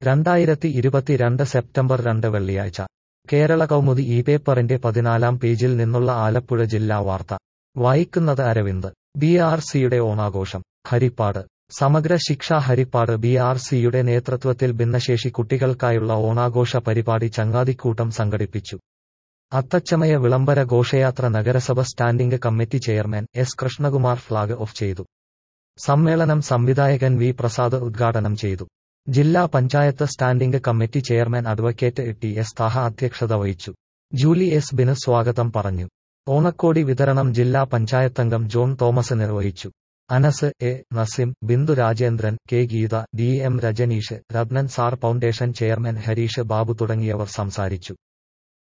രണ്ടായിരത്തി ഇരുപത്തിരണ്ട് സെപ്റ്റംബർ രണ്ട് വെള്ളിയാഴ്ച കേരള കൗമുദി ഈ പേപ്പറിന്റെ പതിനാലാം പേജിൽ നിന്നുള്ള ആലപ്പുഴ ജില്ലാ വാർത്ത വായിക്കുന്നത് അരവിന്ദ് ബി ആർ സിയുടെ ഓണാഘോഷം ഹരിപ്പാട് സമഗ്ര ശിക്ഷ ഹരിപ്പാട് ബി ആർ സിയുടെ നേതൃത്വത്തിൽ ഭിന്നശേഷി കുട്ടികൾക്കായുള്ള ഓണാഘോഷ പരിപാടി ചങ്ങാതിക്കൂട്ടം സംഘടിപ്പിച്ചു അത്തച്ചമയ വിളംബര ഘോഷയാത്ര നഗരസഭ standing committee chairman S Krishnakumar flag off ചെയ്തു സമ്മേളനം സംവിധായകൻ വി പ്രസാദ് ഉദ്ഘാടനം ചെയ്തു ജില്ലാ panchayat standing committee chairman advocate T S Thaha അധ്യക്ഷത വഹിച്ചു ജൂലി എസ് ബിന് സ്വാഗതം പറഞ്ഞു ഓണക്കോടി വിതരണം ജില്ലാ പഞ്ചായത്തംഗം ജോൺ തോമസ് നിർവഹിച്ചു Anas A Nasim Bindu Rajendran K Geetha D M Rajaneesh Rathnan സാർ ഫൗണ്ടേഷൻ ചെയർമാൻ ഹരീഷ് ബാബു തുടങ്ങിയവർ സംസാരിച്ചു